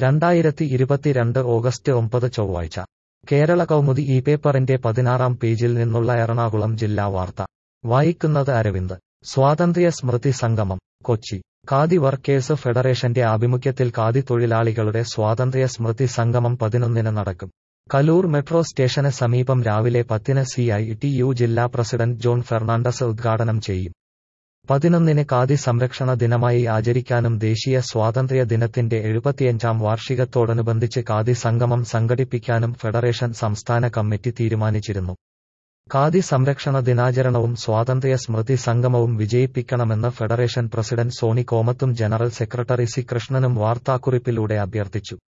രണ്ടായിരത്തി ഇരുപത്തിരണ്ട് ഓഗസ്റ്റ് ഒമ്പത് ചൊവ്വാഴ്ച കേരള കൗമുദി ഈ പേപ്പറിന്റെ പതിനാറാം പേജിൽ നിന്നുള്ള എറണാകുളം ജില്ലാ വാർത്ത വായിക്കുന്നത് അരവിന്ദ് സ്വാതന്ത്ര്യ സ്മൃതി സംഗമം കൊച്ചി ഖാദി വർക്കേഴ്സ് ഫെഡറേഷന്റെ ആഭിമുഖ്യത്തിൽ ഖാദി തൊഴിലാളികളുടെ സ്വാതന്ത്ര്യ സ്മൃതി സംഗമം പതിനൊന്നിന് നടക്കും കലൂർ മെട്രോ സ്റ്റേഷന് സമീപം രാവിലെ പത്തിന് സി ഐ ടി യു ജില്ലാ പ്രസിഡന്റ് ജോൺ ഫെർണാണ്ടസ് ഉദ്ഘാടനം ചെയ്യും പതിനൊന്നിന് ഖാദി സംരക്ഷണ ദിനമായി ആചരിക്കാനും ദേശീയ സ്വാതന്ത്ര്യ ദിനത്തിന്റെ എഴുപത്തിയഞ്ചാം വാർഷികത്തോടനുബന്ധിച്ച് ഖാദി സംഗമം സംഘടിപ്പിക്കാനും ഫെഡറേഷൻ സംസ്ഥാന കമ്മിറ്റി തീരുമാനിച്ചിരുന്നു ഖാദി സംരക്ഷണ ദിനാചരണവും സ്വാതന്ത്ര്യ സ്മൃതി സംഗമവും വിജയിപ്പിക്കണമെന്ന് ഫെഡറേഷൻ പ്രസിഡന്റ് സോണി കോമത്തും ജനറൽ സെക്രട്ടറി സി കൃഷ്ണനും വാർത്താക്കുറിപ്പിലൂടെ അഭ്യർത്ഥിച്ചു